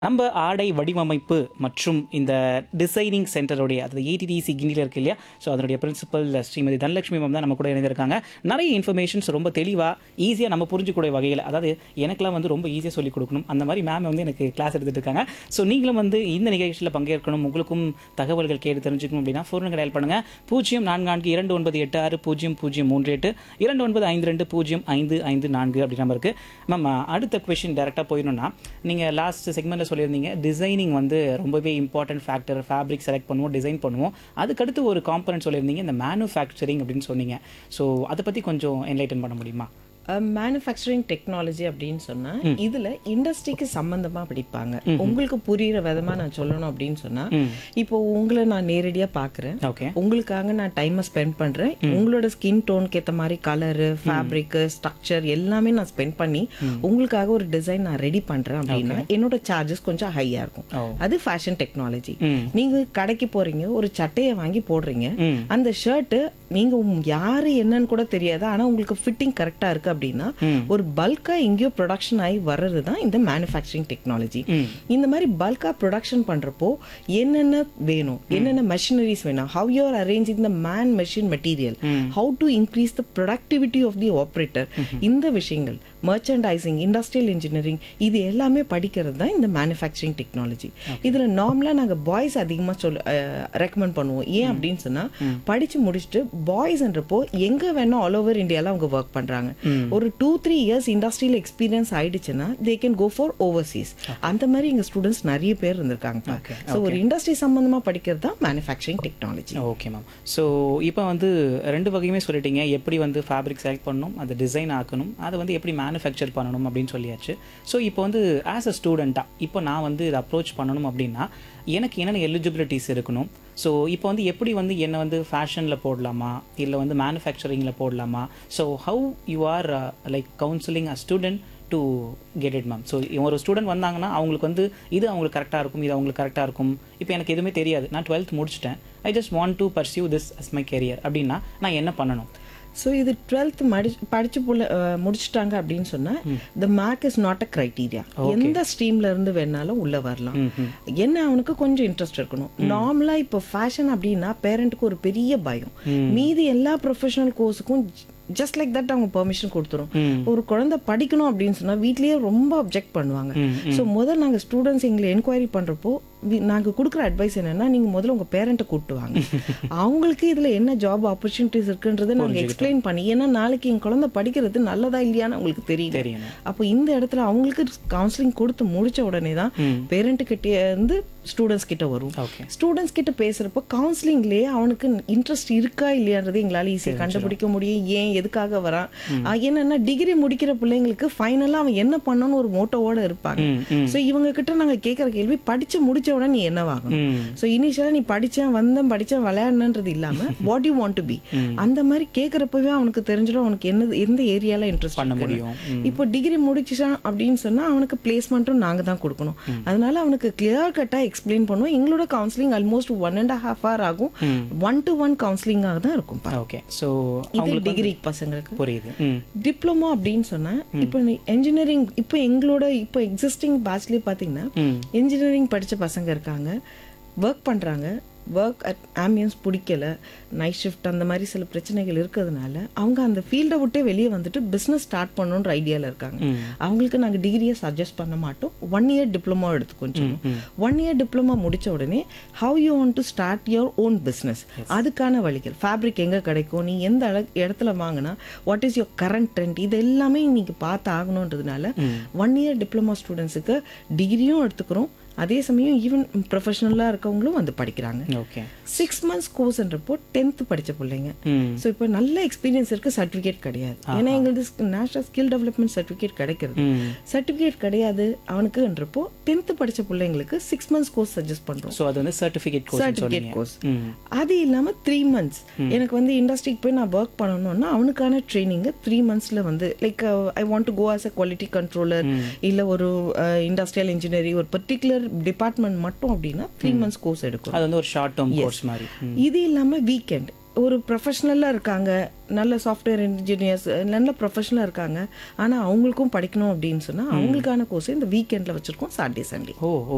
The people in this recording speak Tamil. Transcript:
நம்ம ஆடை வடிவமைப்பு மற்றும் இந்த டிசைனிங் சென்டருடைய அது ஏடிடிசி கிண்டியில் இருக்கு இல்லையா ஸோ அதனுடைய பிரின்சிபல் ஸ்ரீமதி தனலட்சுமி மேம் தான் நம்ம கூட இணைந்திருக்காங்க நிறைய இன்ஃபர்மேஷன்ஸ் ரொம்ப தெளிவாக ஈஸியாக நம்ம புரிஞ்சுக்கூடிய வகையில் அதாவது எனக்கெல்லாம் வந்து ரொம்ப ஈஸியாக சொல்லிக் கொடுக்கணும் அந்த மாதிரி மேம் வந்து எனக்கு கிளாஸ் எடுத்துட்டு இருக்காங்க ஸோ நீங்களும் வந்து இந்த நிகழ்ச்சியில் பங்கேற்கணும் உங்களுக்கும் தகவல்கள் கேட்டு தெரிஞ்சுக்கணும் அப்படின்னா ஃபோன் டயல் பண்ணுங்க பூஜ்ஜியம் நான்கு நான்கு இரண்டு ஒன்பது எட்டு ஆறு பூஜ்ஜியம் பூஜ்ஜியம் மூன்று எட்டு இரண்டு ஒன்பது ஐந்து ரெண்டு பூஜ்ஜியம் ஐந்து ஐந்து நான்கு அப்படி நம்பர் இருக்கு மேம் அடுத்த கொஷின் டேரெக்டாக போயிடணும்னா நீங்கள் லாஸ்ட் செக்மெண்ட்டில் சொல்லியிருந்தீங்க டிசைனிங் வந்து ரொம்பவே இம்பார்ட்டன்ட் ஃபேக்டர் ஃபேப்ரிக் செலக்ட் பண்ணுவோம் டிசைன் பண்ணுவோம் அதுக்கடுத்து ஒரு காம்பனன்ட் சொல்லியிருந்தீங்க இந்த மேனுஃபேக்சரிங் அப்படின்னு சொன்னீங்க ஸோ அதை பற்றி கொஞ்சம் என்லைட்டன் பண்ண முடியுமா மேனுஃபேக்சரிங் டெக்னாலஜி அப்படின்னு சொன்னா இதுல இண்டஸ்ட்ரிக்கு சம்பந்தமா படிப்பாங்க உங்களுக்கு புரியுற விதமா நான் சொல்லணும் அப்படின்னு சொன்னா இப்போ உங்களை நான் நேரடியா பாக்குறேன் ஓகே உங்களுக்காக நான் டைமை ஸ்பெண்ட் பண்றேன் உங்களோட ஸ்கின் டோனுக்கு ஏத்த மாதிரி கலரு ஃபேப்ரிக் ஸ்ட்ரக்சர் எல்லாமே நான் ஸ்பெண்ட் பண்ணி உங்களுக்காக ஒரு டிசைன் நான் ரெடி பண்றேன் அப்படின்னா என்னோட சார்ஜஸ் கொஞ்சம் ஹையா இருக்கும் ஓ. அது ஃபேஷன் டெக்னாலஜி ம். நீங்க கடைக்கு போறீங்க ஒரு சட்டையை வாங்கி போடுறீங்க அந்த ஷர்ட் நீங்க உம் யாரு என்னன்னு கூட தெரியாது ஆனா உங்களுக்கு ஃபிட்டிங் கரெக்டா இருக்கு அப்படின்னா ஒரு பல்கா எங்கேயோ ப்ரொடக்ஷன் ஆகி வர்றது தான் இந்த மேனுஃபேக்சரிங் டெக்னாலஜி இந்த மாதிரி பல்கா ப்ரொடக்ஷன் பண்றப்போ என்னென்ன வேணும் என்னென்ன மெஷினரிஸ் வேணும் how you are arranging the man machine material how to increase the productivity of the operator இந்த விஷயங்கள் மர்ச்சன்டைசிங் இண்டஸ்ட்ரியல் இன்ஜினியரிங் இது எல்லாமே படிக்கிறது தான் இந்த மேனுஃபேக்சரிங் டெக்னாலஜி இதுல நார்மலா நாங்க பாய்ஸ் அதிகமா சொல்ல ரெக்கமெண்ட் பண்ணுவோம் ஏன் அப்படின்னு சொன்னா படிச்சு முடிச்சுட்டு பாய்ஸ்ன்றப்போ எங்க வேணா ஆல் ஓவர் இந்தியால அவங்க ஒர்க் பண்றாங்க ஒரு two three years industrial experience ஆயிடுச்சுன்னா they can go for overseas அந்த மாதிரி எங்க ஸ்டூடெண்ட்ஸ் நிறைய பேர் இருந்திருக்காங்க ஸோ ஒரு இண்டஸ்ட்ரி சம்பந்தமா படிக்கிறது தான் manufacturing technology okay ma'am so இப்போ வந்து ரெண்டு வகையுமே சொல்லிட்டீங்க எப்படி வந்து ஃபேப்ரிக் செலக்ட் பண்ணணும் அதை டிசைன் ஆக்கணும் அதை வந்து எப்படி மேனுஃபேக்சர் பண்ணணும் அப்படின்னு சொல்லியாச்சு ஸோ இப்போ வந்து ஆஸ் அ ஸ்டூடெண்ட்டாக இப்போ நான் வந்து இதை அப்ரோச் பண்ணணும் அப்படின்னா எனக்கு என்னென்ன எலிஜிபிலிட்டிஸ் இருக்கணும் ஸோ இப்போ வந்து எப்படி வந்து என்னை வந்து ஃபேஷனில் போடலாமா இல்லை வந்து மேனுஃபேக்சரிங்கில் போடலாமா so how you are like counselling a student to get it ma'am so ஒரு ஸ்டூடெண்ட் வந்தாங்கன்னா அவங்களுக்கு வந்து இது அவங்களுக்கு கரெக்டாக இருக்கும் இது அவங்களுக்கு கரெக்டாக இருக்கும் இப்போ எனக்கு எதுவுமே தெரியாது நான் டுவெல்த் முடிச்சிட்டேன் I just want to pursue this as my career அப்படின்னா நான் என்ன பண்ணணும் ஸோ இது டுவெல்த் மடி படிச்சு புள்ள அஹ், முடிச்சிட்டாங்க அப்படின்னு சொன்னா the mark is not a criteria எந்த ஸ்ட்ரீம்ல இருந்து வேணாலும் உள்ள வரலாம் என்ன அவனுக்கு கொஞ்சம் இன்ட்ரெஸ்ட் இருக்கணும் நார்மலா இப்போ ஃபேஷன் அப்படின்னா பேரண்ட்டுக்கு ஒரு பெரிய பயம் மீதி எல்லா ப்ரொஃபஷனல் கோர்ஸுக்கும் ஜஸ்ட் லைக் தட் அவங்க பெர்மிஷன் கொடுத்துரும் ஒரு குழந்தை படிக்கணும் அப்படின்னு சொன்னா வீட்லயே ரொம்ப அப்ஜெக்ட் பண்ணுவாங்க ஸோ முதல்ல நாங்க ஸ்டூடெண்ட்ஸ் எங்களை என்கொயரி பண்றப்போ வி- நாங்க கொடுக்குற அட்வைஸ் என்னன்னா நீங்க முதல்ல உங்க பேரண்ட்டை கூப்பிட்டு வாங்க அவங்களுக்கு இதுல என்ன ஜாப் ஆப்பர்ச்சுனிட்டிஸ் இருக்குன்றதை நாங்க எக்ஸ்பிளைன் பண்ணி ஏன்னா நாளைக்கு என் குழந்தை படிக்கிறது நல்லதா இல்லையான்னு அவங்களுக்கு தெரியும் தெரியணும் அப்போ இந்த இடத்துல அவங்களுக்கு கவுன்சிலிங் கொடுத்து முடிச்ச உடனே தான் பேரண்ட் கிட்ட இருந்து ஸ்டூடெண்ட்ஸ் கிட்ட வரும் ஓகே ஸ்டூடெண்ட்ஸ் கிட்ட பேசுறப்போ கவுன்சிலிங்லயே அவனுக்கு இன்ட்ரெஸ்ட் இருக்கா இல்லையான்றது எங்களால ஈஸியாக கண்டுபிடிக்க முடியும் ஏன் எதுக்காக வரான் ஆஹ் என்னன்னா டிகிரி முடிக்கிற பிள்ளைங்களுக்கு ஃபைனலா அவன் என்ன பண்ணணும்னு ஒரு மோட்டோவோட இருப்பாங்க ம் ம் சோ இவங்க கிட்ட நாங்க கேட்கற கேள்வி படிச்சு முடிச்ச உடனே நீ என்ன வாங்கணும் ம் சோ இனிஷியலா நீ படிச்சேன் வந்தேன் படிச்சேன் விளையாடணுன்றது இல்லாம what you want to be அந்த மாதிரி கேக்குறப்பவே அவனுக்கு தெரிஞ்சிடும் அவனுக்கு என்ன எந்த ஏரியால இன்ட்ரெஸ்ட் பண்ண முடியும் ம் இப்போ டிகிரி முடிச்சிட்டான் அப்படின்னு சொன்னா அவனுக்கு பிளேஸ்மெண்ட்டும் நாங்க தான் கொடுக்கணும் அதனால அவனுக்கு கிளியர் கட்டா எக்ஸ்பிளைன் பண்ணுவோம் எங்களோட counselling almost one and half hour ஆகும் ஒன் டு ஒன் கவுன்சிலிங்காக தான் இருக்கும் ஓகே ஸோ இது டிகிரி பசங்களுக்கு புரியுது ம் டிப்ளமோ அப்படின்னு சொன்னா இப்போ இன்ஜினியரிங் இப்போ எங்களோட இப்போ எக்ஸிஸ்டிங் பேட்ச்லயே பாத்தீங்கன்னா ம் இன்ஜினியரிங் படிச்ச பசங்க இருக்காங்க ஒர்க் பண்றாங்க ஒர்க் அட் ஆம்பியன்ஸ் பிடிக்கல நைட் ஷிஃப்ட் அந்த மாதிரி சில பிரச்சனைகள் இருக்கிறதுனால அவங்க அந்த ஃபீல்டை விட்டே வெளியே வந்துட்டு பிஸ்னஸ் ஸ்டார்ட் பண்ணணுன்ற ஐடியால இருக்காங்க அவங்களுக்கு நாங்க டிகிரியை சஜஸ்ட் பண்ண மாட்டோம் ஒன் இயர் டிப்ளமோ எடுத்துக்கோன்னு சொல்லுவோம் ஒன் இயர் டிப்ளமோ முடிச்ச உடனே how you want to start your own business அதுக்கான வழிகள் ஃபேப்ரிக் எங்க கிடைக்கும் நீ எந்த அள- இடத்துல வாங்கினா what is your current trend இது எல்லாமே நீங்க பார்த்து ஆகணுன்றதுனால ஒன் இயர் டிப்ளமோ ஸ்டூடெண்ட்ஸுக்கு டிகிரியும் எடுத்துக்கிறோம் அதே சமயம் ஈவன் ப்ரொஃபஷனலாக இருக்கவங்களும் வந்து படிக்கிறாங்க ஓகே சிக்ஸ் மந்த்ஸ் கோர்ஸ்ன்றப்போ டென்த் படிச்ச பிள்ளைங்க ம் ஸோ இப்போ நல்ல எக்ஸ்பீரியன்ஸ் இருக்கு சர்டிஃபிகேட் கிடையாது ஏன்னா எங்களுக்கு நேஷனல் ஸ்கில் டெவலப்மெண்ட் சர்டிஃபிகேட் கிடைக்கிறது ம் சர்டிஃபிகேட் கிடையாது அவனுக்குன்றப்போ டென்த் படிச்ச பிள்ளைங்களுக்கு சிக்ஸ் மந்த்ஸ் கோர்ஸ் சஜஸ்ட் பண்றோம் ஸோ அது வந்து சர்டிஃபிகேட் கோர்ஸ் சர்டிஃபிகேட் சொன்னீங்க கோர்ஸ் ம் அது இல்லாம த்ரீ மந்த்ஸ் எனக்கு வந்து இண்டஸ்ட்ரிக்கு போய் நான் ஒர்க் பண்ணணும்னா அவனுக்கான ட்ரைனிங் த்ரீ மந்த்ஸ்ல வந்து like I want to go as a quality controller இல்ல ஒரு இண்டஸ்ட்ரியல் இன்ஜினியரிங் ஒரு பர்டிகுலர் டிபார்ட்மெண்ட் மட்டும் அப்படின்னா த்ரீ மந்த்ஸ் கோர்ஸ் எடுக்கும் அது வந்து ஒரு ஷார்ட் டேர்ம் கோர்ஸ் மாதிரி ம் இது இல்லாம வீக்கெண்ட் ஒரு ப்ரொஃபஷனலாக இருக்காங்க நல்ல சாஃப்ட்வேர் இன்ஜினியர்ஸ் நல்ல ப்ரொஃபஷனலாக இருக்காங்க ஆனால் அவங்களுக்கும் படிக்கணும் அப்படின்னு சொன்னால் அவங்களுக்கான கோர்ஸ் இந்த வீக்கெண்டில் வச்சுருக்கோம் சாட்டர்டே சண்டே ஓ